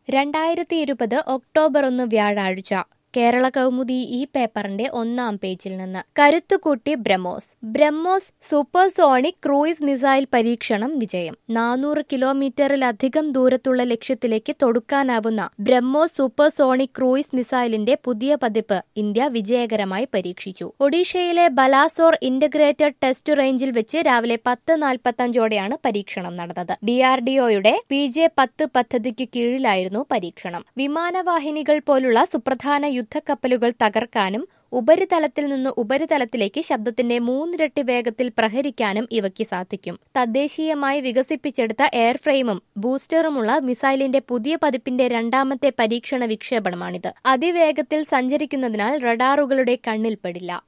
രണ്ടായിരത്തി ഇരുപത് ഒക്ടോബർ ഒന്ന് വ്യാഴാഴ്ച കേരള കൗമുദി ഈ പേപ്പറിന്റെ ഒന്നാം പേജിൽ നിന്ന് കരുത്തുകൂട്ടി BrahMos BrahMos supersonic cruise missile പരീക്ഷണം വിജയം നാനൂറ് കിലോമീറ്ററിലധികം ദൂരത്തുള്ള ലക്ഷ്യത്തിലേക്ക് തൊടുക്കാനാവുന്ന ബ്രഹ്മോസ് സൂപ്പർസോണിക് ക്രൂയിസ് മിസൈലിന്റെ പുതിയ പതിപ്പ് ഇന്ത്യ വിജയകരമായി പരീക്ഷിച്ചു ഒഡീഷയിലെ ബലാസോർ ഇന്റഗ്രേറ്റഡ് ടെസ്റ്റ് റേഞ്ചിൽ വെച്ച് രാവിലെ പത്ത് നാൽപ്പത്തഞ്ചോടെയാണ് പരീക്ഷണം നടന്നത് ഡിആർഡിഒയുടെ പി ജെ പത്ത് പദ്ധതിക്ക് കീഴിലായിരുന്നു പരീക്ഷണം വിമാനവാഹിനികൾ പോലുള്ള സുപ്രധാന യുദ്ധക്കപ്പലുകൾ തകർക്കാനും ഉപരിതലത്തിൽ നിന്ന് ഉപരിതലത്തിലേക്ക് ശബ്ദത്തിന്റെ മൂന്നിരട്ടി വേഗത്തിൽ പ്രഹരിക്കാനും ഇവയ്ക്ക് സാധിക്കും തദ്ദേശീയമായി വികസിപ്പിച്ചെടുത്ത എയർഫ്രെയിമും ബൂസ്റ്ററുമുള്ള മിസൈലിന്റെ പുതിയ പതിപ്പിന്റെ രണ്ടാമത്തെ പരീക്ഷണ വിക്ഷേപണമാണിത് അതിവേഗത്തിൽ സഞ്ചരിക്കുന്നതിനാൽ റഡാറുകളുടെ കണ്ണിൽപ്പെടില്ല